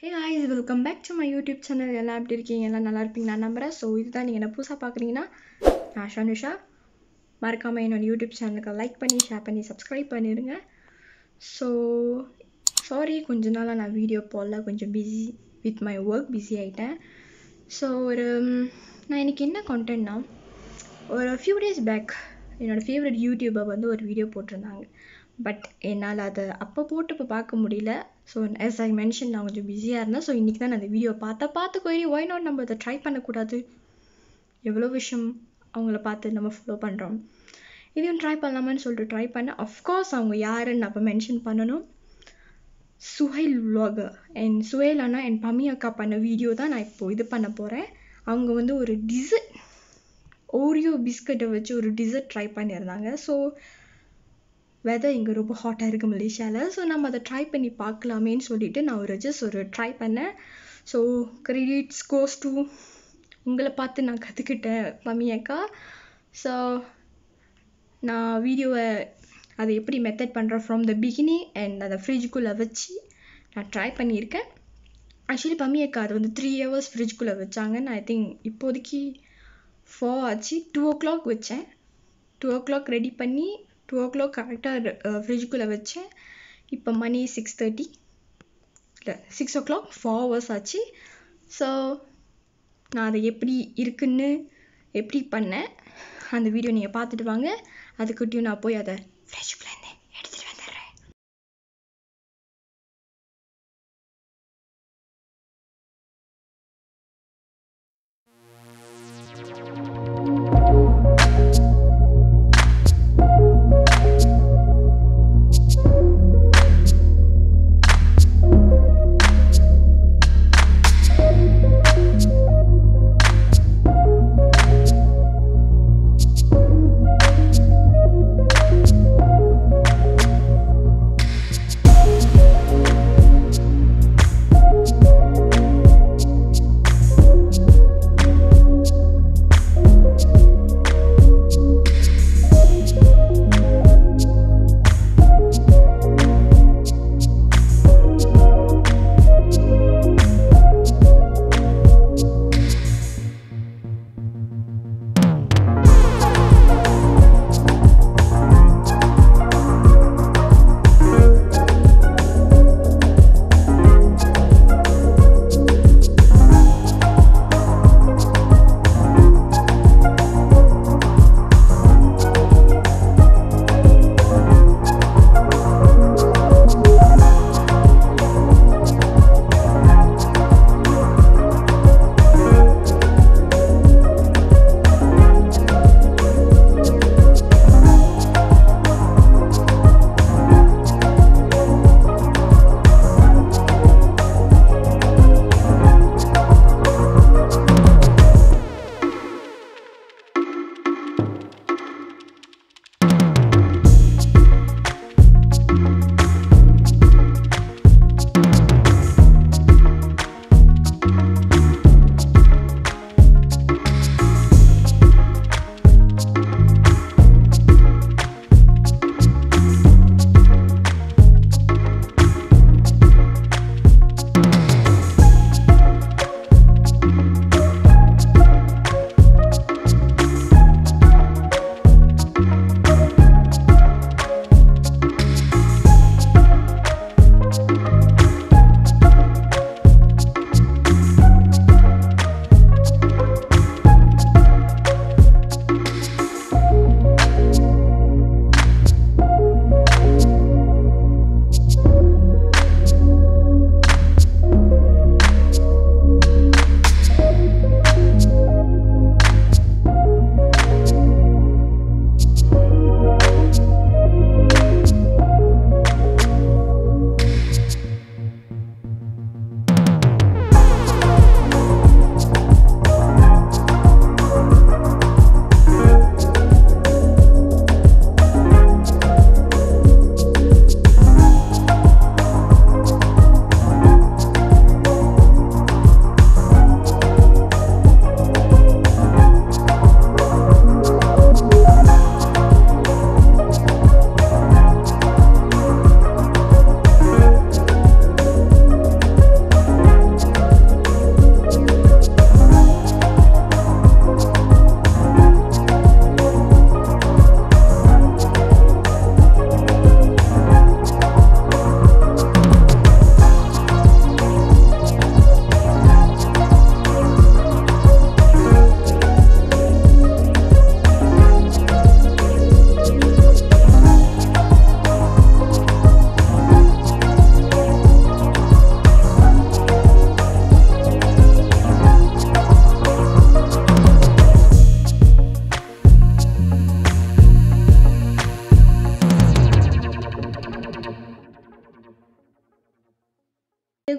Hey guys welcome back to my YouTube channel எல்லாம் எப்படி இருக்கீங்க எல்லாம் நல்லா இருப்பீங்க நான் நம்புகிறேன் ஸோ இதுதான் நீங்கள் என்ன புதுசாக பார்க்குறீங்கன்னா நான் ஷனுஷா மறக்காமல் என்னோட யூடியூப் சேனலுக்கு லைக் பண்ணி ஷேர் பண்ணி சப்ஸ்கிரைப் பண்ணிடுங்க ஸோ சாரி கொஞ்ச நாளாக நான் வீடியோ போடல கொஞ்சம் busy with my work busy ஆகிட்டேன் ஸோ ஒரு ம், நான் இன்னைக்கு என்ன கண்டென்ட்னா ஒரு ஃபியூ டேஸ் பேக் என்னோடய ஃபேவரட் யூடியூபர் வந்து ஒரு வீடியோ போட்டிருந்தாங்க பட் என்னால் அதை அப்போ போட்டு இப்போ பார்க்க முடியல ஸோ as ஐ மென்ஷன் நான் கொஞ்சம் பிஸியாக இருந்தேன் ஸோ இன்றைக்கி தான் நான் அந்த வீடியோ பார்த்தேன் பார்த்து கோரி ஒய் நாட் நம்ம அதை ட்ரை பண்ணக்கூடாது எவ்வளோ விஷயம் அவங்கள பார்த்து நம்ம ஃபாலோ பண்ணுறோம் இதையும் ட்ரை பண்ணலாமான்னு சொல்லிட்டு ட்ரை பண்ணேன் அஃப்கோர்ஸ் அவங்க யாருன்னு அப்போ மென்ஷன் பண்ணணும் சுஹைல் vlogger அண்ட் சுஹைல் அண்ணா என் பம்மி அக்கா பண்ண வீடியோ தான் நான் இப்போ இது பண்ண போகிறேன் அவங்க வந்து ஒரு டிசர்ட் ஓரியோ பிஸ்கட்டை வச்சு ஒரு டிசர்ட் ட்ரை பண்ணியிருந்தாங்க ஸோ வெதர் இங்கே ரொம்ப ஹாட்டாக இருக்குது மலேசியாவில் ஸோ நம்ம அதை ட்ரை பண்ணி பார்க்கலாமேன்னு சொல்லிட்டு நான் ஒரு ஜஸ்ட் ஒரு ட்ரை பண்ணேன் ஸோ கிரெடிட்ஸ் கோஸ் டு உங்களை பார்த்து நான் கற்றுக்கிட்டேன் மம்மி அக்கா ஸோ நான் வீடியோவை அதை எப்படி மெத்தட் பண்ணுறேன் ஃப்ரம் த பிகினிங் அண்ட் அதை ஃப்ரிட்ஜுக்குள்ளே வச்சு நான் ட்ரை பண்ணியிருக்கேன் ஆக்சுவலி பம்மி அக்கா அது வந்து த்ரீ ஹவர்ஸ் ஃப்ரிட்ஜுக்குள்ளே வச்சாங்க நான் ஐ திங்க் இப்போதைக்கு ஃபோர் ஆச்சு டூ ஓ கிளாக் வச்சேன் டூ ஓ கிளாக் ரெடி பண்ணி டூ ஓ கிளாக் கரெக்டாக ஃப்ரிட்ஜுக்குள்ளே வச்சேன் இப்போ மணி சிக்ஸ் தேர்ட்டி இல்லை six o'clock four hours ஆச்சு ஸோ நான் அதை எப்படி இருக்குன்னு எப்படி பண்ணேன் அந்த வீடியோ நீங்கள் பார்த்துட்டு வாங்க அதுக்கிட்டையும் நான் போய் அதை ஃப்ரிட்ஜுக்குள்ளேருந்து எடுத்துகிட்டு வந்துடுறேன்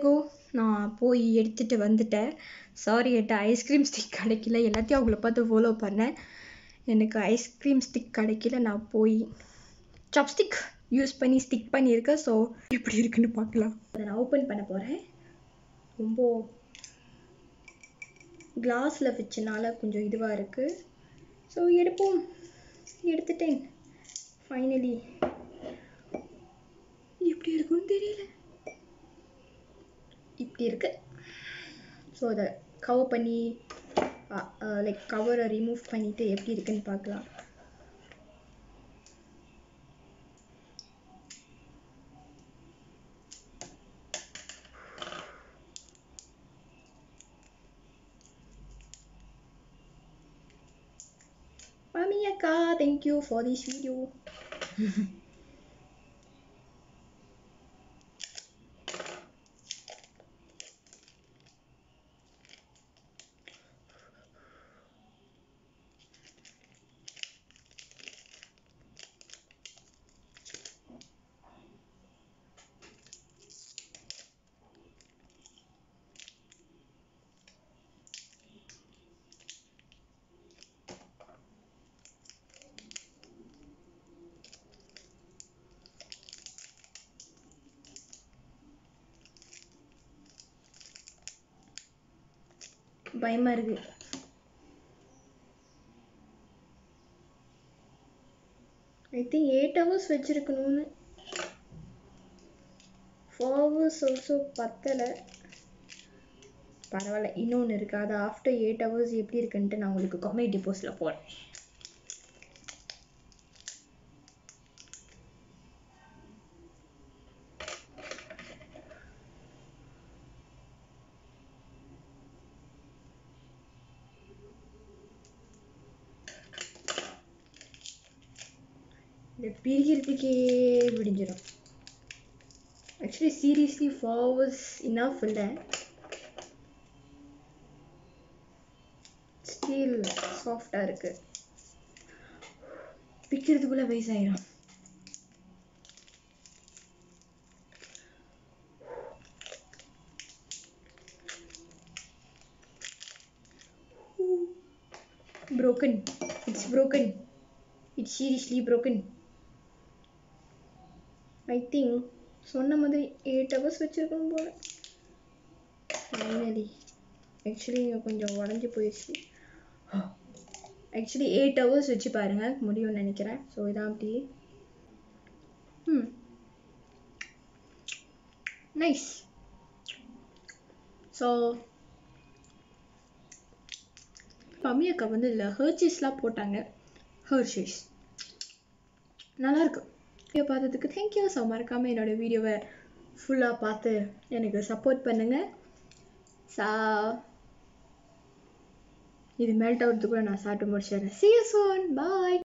ஏகோ நான் போய் எடுத்துகிட்டு வந்துட்டேன் சாரி என்கிட்ட ஐஸ்கிரீம் ஸ்டிக் கிடைக்கல எல்லாத்தையும் அவங்கள பார்த்து ஃபாலோ பண்ணேன் எனக்கு ஐஸ்கிரீம் ஸ்டிக் கிடைக்கல நான் போய் சாப்ஸ்டிக் யூஸ் பண்ணி ஸ்டிக் பண்ணியிருக்கேன் ஸோ எப்படி இருக்குன்னு பார்க்கலாம் அதை நான் ஓப்பன் பண்ண போகிறேன் ரொம்ப கிளாஸில் வச்சனால கொஞ்சம் இதுவாக இருக்குது ஸோ எடுப்போம் எடுத்துட்டேன் ஃபைனலி எப்படி இருக்குன்னு தெரியல இப்படி இருக்கு ஸோ அதை கவர் பண்ணி லைக் கவரை ரிமூவ் பண்ணிவிட்டு எப்படி இருக்குன்னு பார்க்கலாம் Mami Akka, thank you for this video. பயமா இருக்கு ஐ திங்க் எயிட் ஹவர்ஸ் வச்சிருக்கணும்னு ஃபோர் ஹவர்ஸ் ஆல்சோ பத்தலை பரவாயில்ல இன்னொன்று இருக்குது அது ஆஃப்டர் எயிட் ஹவர்ஸ் எப்படி இருக்குன்ட்டு நான் உங்களுக்கு காமெடி போஸ்டில் போடுறேன் இதை பிரிக்கிறதுக்கே விடிஞ்சிடும் actually seriously four hours enough இல்லை ஸ்டீல் சாஃப்டாக இருக்குது பிக்கிறதுக்குள்ளே வயசாயிரும் broken it's broken it's seriously broken I think சொன்ன மாதிரி எயிட் ஹவர்ஸ் வச்சுருக்கணும் போல ஃபைனலி ஆக்சுவலி இங்கே கொஞ்சம் உடஞ்சி போயிடுச்சு ஆக்சுவலி எயிட் ஹவர்ஸ் வச்சு பாருங்கள் முடியும்னு நினைக்கிறேன் ஸோ இதான் அப்படி ம் நைஸ் ஸோ மம்மி அக்கா வந்து இதில் ஹர்ச்சீஸ்லாம் போட்டாங்க ஹர்ஷீஸ் நல்லாயிருக்கு வீடியோ பார்த்ததுக்கு தேங்க்யூ ஸோ மறக்காமல் என்னோடய வீடியோவை ஃபுல்லாக பார்த்து எனக்கு சப்போர்ட் பண்ணுங்கள் சா இது மெல்ட் ஆகிறதுக்குள்ள நான் சாப்பிட்டு முடிச்சிடுறேன் சி யூ சோன் பாய்